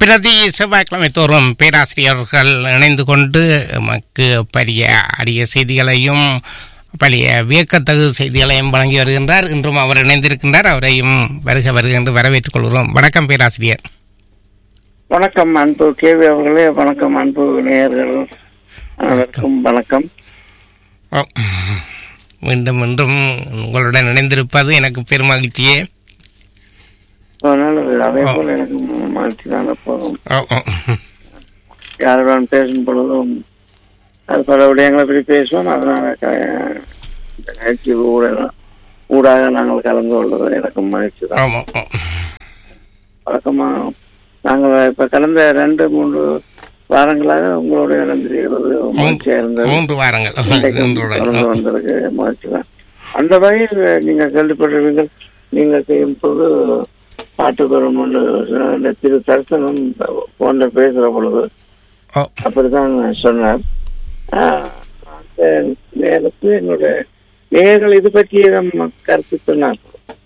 பிரதி செவ்வாய்க்கிழமை தோறும் பேராசிரியர்கள் இணைந்து கொண்டு நமக்கு பரிய அரிய செய்திகளையும் பழைய வியக்கத்தகு செய்திகளையும் வழங்கி வருகின்றார் இன்றும் அவர் இணைந்திருக்கின்றார் அவரையும் வருக வருக என்று வரவேற்றுக் கொள்கிறோம் வணக்கம் பேராசிரியர் வணக்கம் அன்பு கேவி அவர்களே வணக்கம் அன்பு நேயர்கள் அனைவருக்கும் வணக்கம் ஓ, மீண்டும் மீண்டும் உங்களுடன் இணைந்திருப்பது எனக்கு பெரும் மகிழ்ச்சியே அதனால அதே போல எனக்கு மகிழ்ச்சி தான் போதும் ஓ, ஓ. யாருடன் பேசும் பொழுதும் அது பல விடயங்களை பற்றி பேசுவோம் அதனால க- இந்த நிகழ்ச்சி ஊடாக ஊடாக நாங்கள் கலந்து கொள்வது எனக்கு மகிழ்ச்சி தான் ஆமா, ஓ. வழக்கமா நாங்கள் இப்ப கடந்த ரெண்டு மூன்று வாரங்களாக உங்களோட இணைந்திருக்கிறது மகிழ்ச்சியா இருந்தது மூன்று வாரங்கள் இன்றைக்கு இன்றுடன். தொடர்ந்து வந்திருக்கு மகிழ்ச்சி தான் அந்த வகையில் நீங்க கேள்விப்பட்டிருப்பீர்கள் நீங்க செய்யும் போது பாட்டு பெறும் இந்த திரு தரிசனம் போன்ற பேசுற பொழுது ஓ, அப்படிதான் சொன்னார் ஆஹ், அந்த நேரத்தில் என்னுடைய நேர்கள் இது பற்றி நம்ம கருத்து சொன்னார்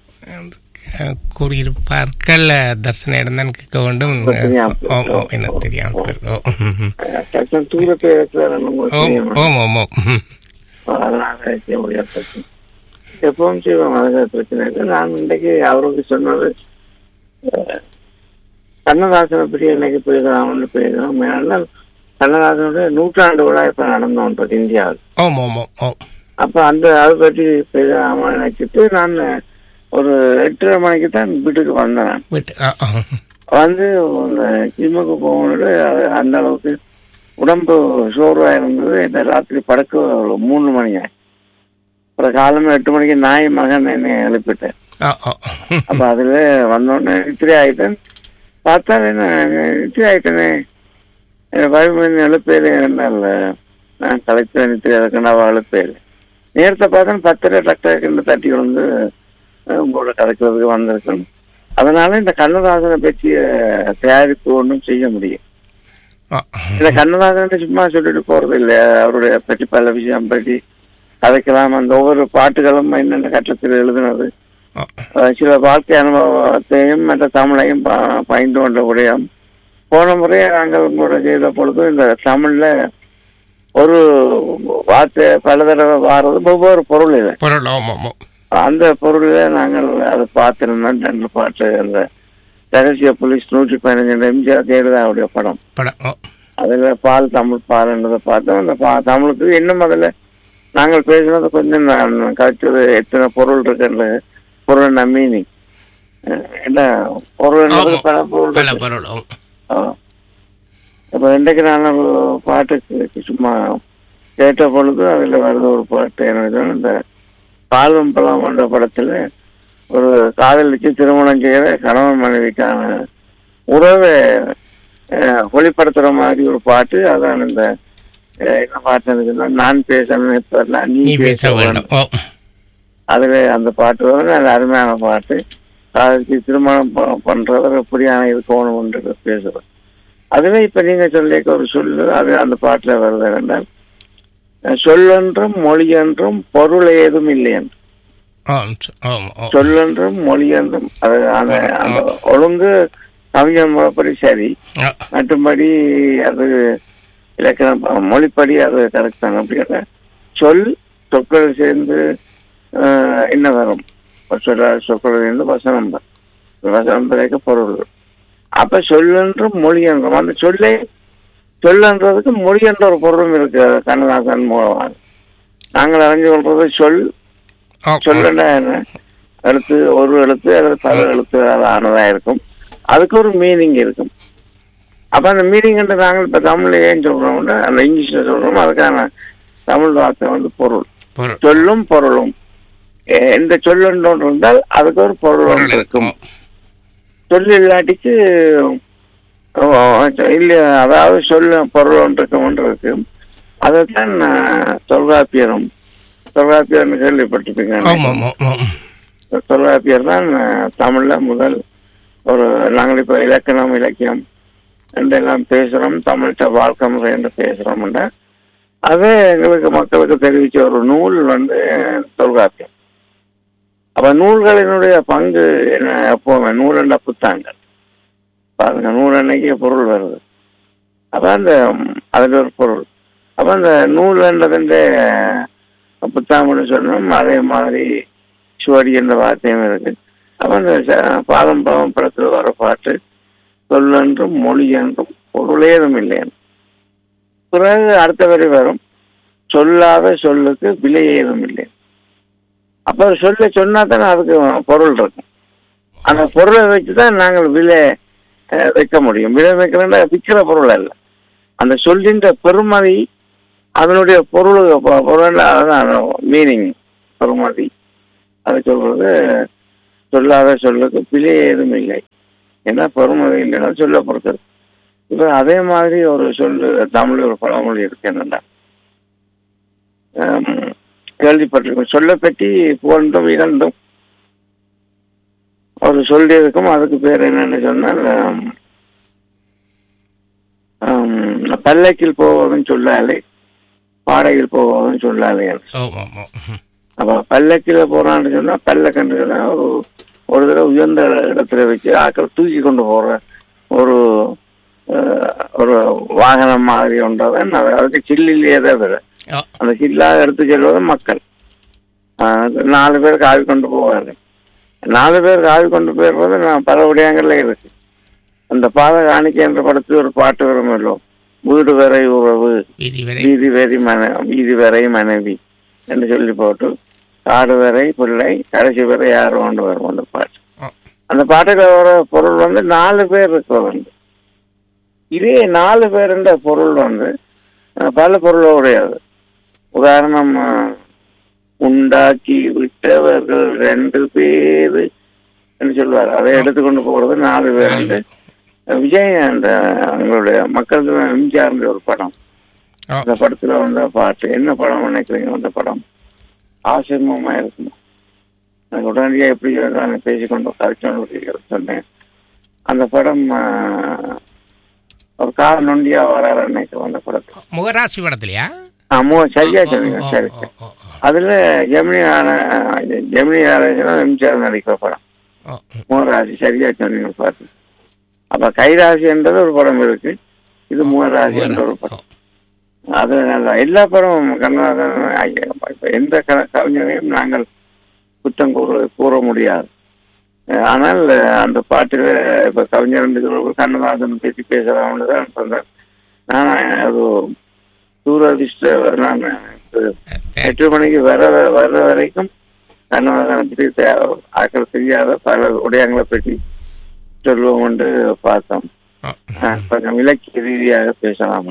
அஹ், கூறியிருப்பார்கள் தர்சன தான் கேட்க வேண்டும் தெரியாம ஓ ஓ எனக்கு தெரியாமல் ஓ ம், ம். தரிசனம் தூரத்தை இருக்கிறார் உங்களுக்கு ஓம் தெரியுமா? ஓம் ஓம் ஓம் ம். அதனால செய்ய முடியாத பிரச்சனை எப்பவும் செய்வோம் அதுல பிரச்சனை இல்லை நான் இன்றைக்கு அவருக்கு சொன்னது அஹ், கண்ணதாசனை பற்றி இன்னைக்கு போயிருக்காங்கன்னு போயிருக்கோம் ஏன்னா கண்ணதாசனுடைய நூற்றாண்டு விழா இப்ப நடந்தோம் பத்தி இந்தியாவில் ஓம் ஓம் ஓம் ஓம் அப்ப அந்த அதை பற்றி பேசாம நினைச்சிட்டு நான் ஒரு எட்டரை மணிக்கு தான் வீட்டுக்கு வந்தேன் நான். விட்டு ஆ, ஆ. வந்து இந்த ஜிம்முக்கு போகும்போது அது அந்த அளவுக்கு உடம்பு சோர்வா இருந்தது இந்த ராத்திரி படுக்க ஒரு மூணு மணிங்க அப்புறம் காலமே எட்டு மணிக்கு நாய் மகன் என்னை எழுப்பிட்டேன் ஆ, ஆ. அப்ப அதுல வந்தோடனே நித்திரி ஆயிட்டேன் பார்த்தா என்ன நித்திரி ஆயிட்டேனே வயமன் எழுப்பேரு என்ன நான் கலைச்ச நித்திரி அதுக்கு நான் எழுப்பேரு நேரத்தை பார்த்தா பத்தரை டக்டர் தட்டி விழுந்து அஹ், உங்களோட கலைக்கிறதுக்கு வந்திருக்கேன் அதனால இந்த கண்ணதாசனை பற்றிய தயாரிப்பு ஒன்றும் செய்ய முடியும் ஆ, இந்த கண்ணதாசன் சும்மா சொல்லிட்டு போறது இல்ல அவருடைய பற்றி பல விஷயம் பற்றி கதைக்கலாம் அந்த ஒவ்வொரு பாட்டுகளும் என்னென்ன கட்டத்தில் எழுதினது ஆ. அஹ் சில வாழ்க்கை அனுபவத்தையும் மற்ற தமிழையும் ப- பயின்று கொண்ட விடயம் போன முறை நாங்கள் உங்களோட செய்த பொழுது இந்த தமிழ்ல ஒரு வார்த்தை பல தடவை வாரது ஒவ்வொரு பொருள் இது பொருள் ஓம் ஓம் ஓம் அந்த பொருளை நாங்கள் அதை பார்த்திருந்தோம் ரெண்டு பாட்டு அந்த ரகசிய போலீஸ் நூற்றி பதினஞ்சு எம்ஜிஆர் ஜெயலலிதாவுடைய படம் படம் ஓ அதுல பால் தமிழ் பால்ன்றதை பார்த்தோம் அந்த பா தமிழுக்கு இன்னும் அதுல நாங்கள் பேசினது கொஞ்சம் நான் கழிச்சது எத்தனை பொருள் இருக்குன்னு பொருள் மீனிங் என்ன பொருள் பல பொருள் பல இருக்கு. பொருள் ஓம் ஆ. அப்ப இன்றைக்கு நான் ஒரு பாட்டுக்கு சும்மா கேட்ட பொழுது அதுல வருது ஒரு பாட்டு எனக்கு இந்த பாலும் பழம் என்ற படத்துல ஒரு காதலிச்சு திருமணம் செய்யற கணவன் மனைவிக்கான உறவை அஹ், வெளிப்படுத்துற மாதிரி ஒரு பாட்டு அதான் இந்த அஹ், என்ன பாட்டு இருக்குன்னா நான் பேசணும் இப்ப நீ நீ பேச பேச வேண்டும் வேண்டும் ஓ அதுல அந்த பாட்டு வந்து நல்ல அருமையான பாட்டு அதுக்கு திருமணம் ப- பண்றவர் எப்படியான இருக்கணும்ன்றது பேசுறோம் அதுவே இப்ப நீங்க சொல்லிக்க ஒரு சொல்லு அது அந்த பாட்டுல வருது என்றால் அஹ், சொல்லென்றும் மொழி என்றும் பொருள் ஏதும் இல்லை என்று ஓம் ச- ஓம் ஓம் சொல்லென்றும் மொழி என்றும் அது அந்த அந்த ஒழுங்கு கவிஞர் முறைப்படி சரி ஆ, மற்றும்படி அது இலக்கணம் ப- மொழிப்படி அது கரெக்ட் தாங்க அப்படிங்கிற சொல் சொற்கள் சேர்ந்து ஆஹ், என்ன வரும் ஒரு சொல்ல சொற்கள் சேர்ந்து வசனம் வரும். வசனம் பிறகு பொருள் வரும். அப்ப சொல்லென்றும் மொழி என்றும் அந்த சொல்லை சொல்லன்றதுக்கு மொழி என்ற ஒரு பொருளும் இருக்கு கண்ணதாசன் மூலமாக நாங்கள் அறிஞ்சு கொள்றது சொல் ஓ, ஓ. சொல்லல என்ன எழுத்து ஒரு எழுத்து அல்லது பல எழுத்து ஆனதா இருக்கும் அதுக்கு ஒரு மீனிங் இருக்கும் அப்ப அந்த மீனிங் நாங்கள் இப்ப தமிழ்ல ஏன் சொல்றோம்னா அந்த இங்கிலீஷ்ல சொல்றோம் அதுக்கான தமிழ் வார்த்தை வந்து பொருள் பொருள் சொல்லும் பொருளும் எ- எந்த சொல்லொன்று ஒன்று இருந்தால் அதுக்கு ஒரு பொருள் பொருள் ஒன்று இருக்கும் இருக்கும் சொல் இல்லாட்டிக்கு ஓ, இல்ல அதாவது சொல்ல பொருள் ஒன்று இருக்கும் ஒன்று இருக்கு அதைத்தான் ஆஹ், தொல்காப்பியரும் தொல்காப்பியர்னு கேள்விப்பட்டிருப்பீங்க ஓம் ஓம் ஓம் ஓம் தொல்காப்பியர் தான் அஹ், தமிழ்ல முதல் ஒரு நாங்கள் இப்ப இலக்கணம் இலக்கியம் என்றெல்லாம் பேசுறோம் தமிழ்கிட்ட வாழ்க்கை முறை என்று பேசுறோம்னா அது எங்களுக்கு மக்களுக்கு தெரிவிச்ச ஒரு நூல் வந்து தொல்காப்பியம் அப்ப நூல்களினுடைய பங்கு என்ன எப்பவுமே நூல் என்ற புத்தாங்கள் பாருங்க நூறு அன்னைக்கு பொருள் வருது அப்ப அந்த ம், அதுல ஒரு பொருள் அப்ப அந்த நூல்ன்றதுன்ற புத்தாமன்னு சொன்னோம் அதே மாதிரி சுவடி என்ற வார்த்தையும் இருக்கு அப்ப அந்த ச- பாதம் பாவம் படத்துல வர பாட்டு சொல்லென்றும் மொழி என்றும் பொருளேதும் இல்லை பிறகு அடுத்த வரி வரும் சொல்லாத சொல்லுக்கு விலை ஏதும் இல்லை அப்ப ஒரு சொல்ல சொன்னா தானே அதுக்கு பொருள் இருக்கும் அந்த பொருளை வச்சு தான் நாங்கள் விலை அஹ், வைக்க முடியும் விலை வைக்கிறோம்னா விற்கிற பொருள் அல்ல அந்த சொல்லின்ற பெருமதி அதனுடைய பொருள் பொ- பொருள் அதான் மீனிங் பெருமதி அதை சொல்றது சொல்லாத சொல்லுக்கு பிழை ஏதும் இல்லை ஏன்னா பெருமதி இல்லைன்னா சொல்ல பொறுத்தது இப்ப அதே மாதிரி ஒரு சொல்லு தமிழ் ஒரு பழமொழி இருக்கு என்னன்னா ஆம், கேள்விப்பட்டிருக்கோம் சொல்ல பற்றி புகழ்ந்தும் இகழ்ந்தும் ஒரு சொல்லி இருக்கும் அதுக்கு பேர் என்னன்னு சொன்னால் ஆம், ஆம், பல்லக்கில் போவதும் சொல்லாலே பாடையில் போவதும் சொல்லாலே ஓ ஓ ஓ ம். அப்ப பல்லக்கில போறான்னு சொன்னா பல்லக்கன்று சொன்னா ஒரு ஒரு தடவை உயர்ந்த இடத்துல வச்சு ஆக்கள் தூக்கி கொண்டு போற ஒரு அஹ், ஒரு வாகனம் மாதிரி ஒன்றதான் அது- அதுக்கு சில்லிலேயே தான் வரும் ஓ அந்த சில்லாக எடுத்து செல்வது மக்கள் ஆஹ் நாலு பேர் காவி கொண்டு போவாரு நாலு பேர் காவி கொண்டு போயிடுறது நான் பல விடயங்கள்ல இருக்கு அந்த பாத காணிக்கை என்ற படத்தில் ஒரு பாட்டு வரும் இல்லோ வீடு வரை உறவு வீதி வரை வீதி வரை மன வீதி வரை மனைவி என்று சொல்லி போட்டு காடு வரை பிள்ளை கடைசி வரை யாரும் கொண்டு வரும் அந்த பாட்டு ஓ அந்த பாட்டுல வர பொருள் வந்து நாலு பேர் இருக்கிறது வந்து இதே நாலு பேருன்ற பொருள் வந்து அஹ், பல பொருள் உடையது உதாரணம் அஹ், உண்டாக்கி விட்டவர்கள் ரெண்டு பேரு என்று சொல்லுவார் அதை எடுத்துக்கொண்டு போறது நாலு பேர் வந்து விஜய் அந்த அவங்களுடைய மக்கள் எம்ஜிஆர் ஒரு படம் ஓ அந்த படத்துல வந்த பாட்டு என்ன படம் நினைக்கிறீங்க அந்த படம் ஆசிரமமா இருக்குமா எனக்கு உடனடியாக எப்படி நான் பேசிக்கொண்டு கரெக்டான சொன்னேன் அந்த படம் ஆஹ், ஒரு கால நொண்டியா வராரு நினைக்கிறேன் அந்த படத்துல முகராசி படத்துலையா ஆமா சரியா ஓ, சொன்னீங்க ஓ, சரி ஓ, சரி. ஓ, ஓ, அதுல ஜெமினி ஆன- ஜெமினி ஆராய்ச்சினா எம்ஜிஆர் நடிக்கிற படம் ஓ, ம். மூவராசி சரியா சொன்னீங்க பார்த்து அப்ப கைராசி என்றது ஒரு படம் இருக்கு இது மூவராசி என்ற ஒரு படம் அது நல்லா எல்லா படமும் கண்ணதாசன் ஐயா, இப்ப எந்த க- கவிஞரையும் நாங்கள் குற்றம் கூற கூற முடியாது அஹ் ஆனால் அஹ், அந்த பாட்டில் இப்ப கவிஞர் என்று சொல்லும்போது கண்ணதாசன் பற்றி பேசலாம்னு தான் சொன்னேன் நான் அது தூரதிஷ்ட நான் எட்டு மணிக்கு வர வர்ற வரைக்கும் கண்ணதாசனை பற்றி தே- ஆக்கள் தெரியாத பல உடையங்களை பற்றி சொல்லுவோம் என்று பார்த்தோம் ஓ, ஆஹ் கொஞ்சம் இலக்கிய ரீதியாக பேசலாம்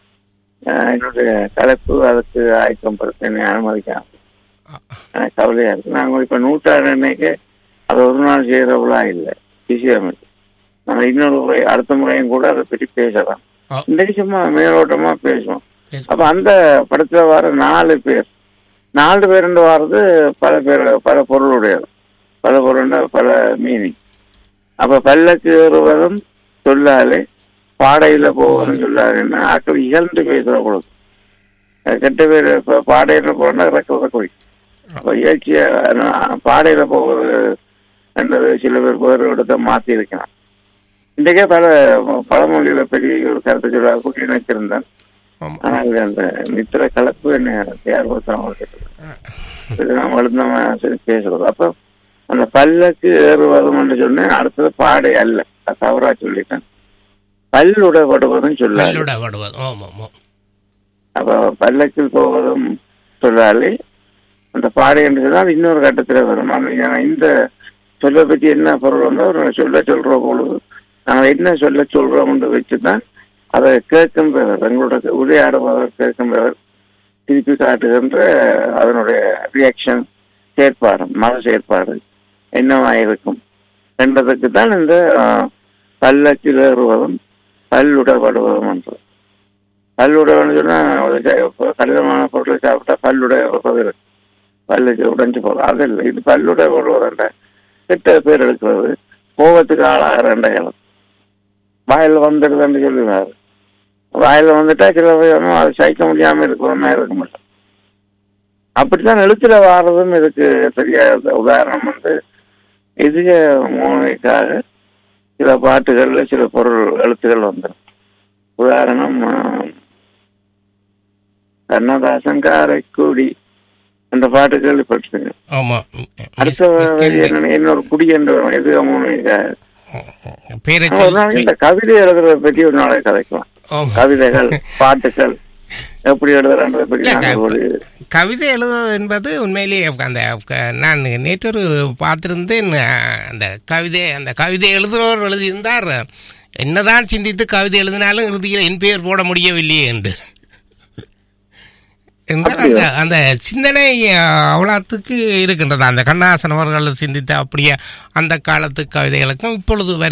ஆஹ் என்னுடைய கலைப்பு அதுக்கு ஆயக்கம் பிரச்சனை அனுமதிக்கலாம் எனக்கு கவலையா இருக்கு நாங்க இப்ப நூற்றாண்டு அன்னைக்கு அது ஒரு நாள் செய்யறவளா இல்லை விஷயம் இல்லை நாங்க இன்னொரு முறை அடுத்த முறையும் கூட அதை பற்றி பேசலாம் ஓ, இன்றைக்கு சும்மா மேலோட்டமா பேசுவோம் பேசு. அப்ப அந்த படத்துல வர நாலு பேர் நாலு பேர் வர்றது பல பேர் பல பொருளுடையது பல பொருள் பல மீனிங் அப்ப பல்லக்கு ஏறுவதும் சொல்லாலே பாடையில போவதும் சொல்லாதுன்னா ஆக்கள் இகழ்ந்து பேசுற பொழுது அஹ் கெட்ட பேர் இப்ப பாடையில போனா ரெக்க ரெக்கொடி அப்ப இயற்கைய பாடையில போவது என்றது சில பேர் பேர் எடுத்த மாத்தி இருக்கலாம் இன்றைக்கே பல பழமொழியில பெரிய ஒரு கருத்து சொல்ல கூட்டி நினைச்சிருந்தேன் ஆமா. ஆனால் அந்த நித்திர கலப்பு என்ன தேர்வு வளர்ந்தவன் சொல்லி பேசுறது அப்ப அந்த பல்லக்கு ஏறுவதும் என்று சொன்னேன் அடுத்தது பாடை அல்ல அது தவறா சொல்லிட்டேன் பல்லுடப்படுவதும் சொல்லாது பல்லுட படுவது ஓம் ஓம் ஓம். அப்ப பல்லக்கில் போவதும் சொல்லாலே அந்த பாடை என்று சொன்னால் இன்னொரு கட்டத்துல வரும் ஆனா ஏன்னா இந்த சொல்ல பற்றி என்ன பொருள் வந்து ஒரு சொல்ல சொல்ற பொழுது நாங்கள் என்ன சொல்ல சொல்றோம்னு வச்சுதான் அதை கேட்கின்றவர் எங்களோட உரையாடுபவர் கேட்கின்றவர் திருப்பி காட்டுகின்ற அதனுடைய ரியாக்ஷன் செயற்பாடு மன செயற்பாடு என்னவா இருக்கும் என்பதற்கு தான் இந்த ஆஹ், பல்லக்கில் ஏறுவதும் பல்லுடப்படுவதும் என்று பல்லுடன்னு சொன்னா ஒரு ச- கடினமான பொருளை சாப்பிட்டா பல்லுடைய இருக்கு பல்லுக்கு உடைஞ்சு போகும் அது இல்லை இது பல்லுடைய போடுவதுன்ற கெட்ட பேர் எடுக்கிறது கோபத்துக்கு ஆளாகிறன்ற இடம் வாயில வந்துடுதுன்னு சொல்லுவார் வாயில வந்துட்டா சில பேர் அது சகிக்க முடியாம இருக்கிறோமே இருக்க மாட்டோம் அப்படித்தான் எழுத்துல வாடுறதும் இதுக்கு தெரியாத உதாரணம் வந்து எதிர மூளைக்காக சில பாட்டுகள்ல சில பொருள் எழுத்துக்கள் வந்துடும் உதாரணம் ஆ, கண்ணதாசன் காரைக்குடி அந்த பாட்டு கேள்விப்பட்டிருங்க ஆமா அடுத்த வரி என்னன்னா, இன்னொரு குடி என்ற இது அவங்க பேரை ஒரு நாளைக்கு இந்த கவிதை எழுதுறத பற்றி ஒரு நாளைக்கு கதைக்கலாம் ஆமா. கவிதைகள் பாட்டுகள் எப்படி எழுதுறன்றதை பற்றி இல்ல, நாங்கள் ஒரு கவிதை எழுதுவது என்பது உண்மையிலேயே அந்த க- நான் நேற்றொரு பார்த்திருந்தேன் அஹ், அந்த கவிதை அந்த கவிதை எழுதுகிறவர் எழுதியிருந்தார் என்னதான் சிந்தித்து கவிதை எழுதினாலும் இறுதியில் என் பெயர் போட முடியவில்லையே என்று என்றால் அந்த அந்த சிந்தனை அஹ், அவ்வளோத்துக்கு இருக்கின்றது அந்த கண்ணாசன் அவர்கள் சிந்தித்த அப்படியே அந்த காலத்து கவிதைகளுக்கும் இப்பொழுது வருகிற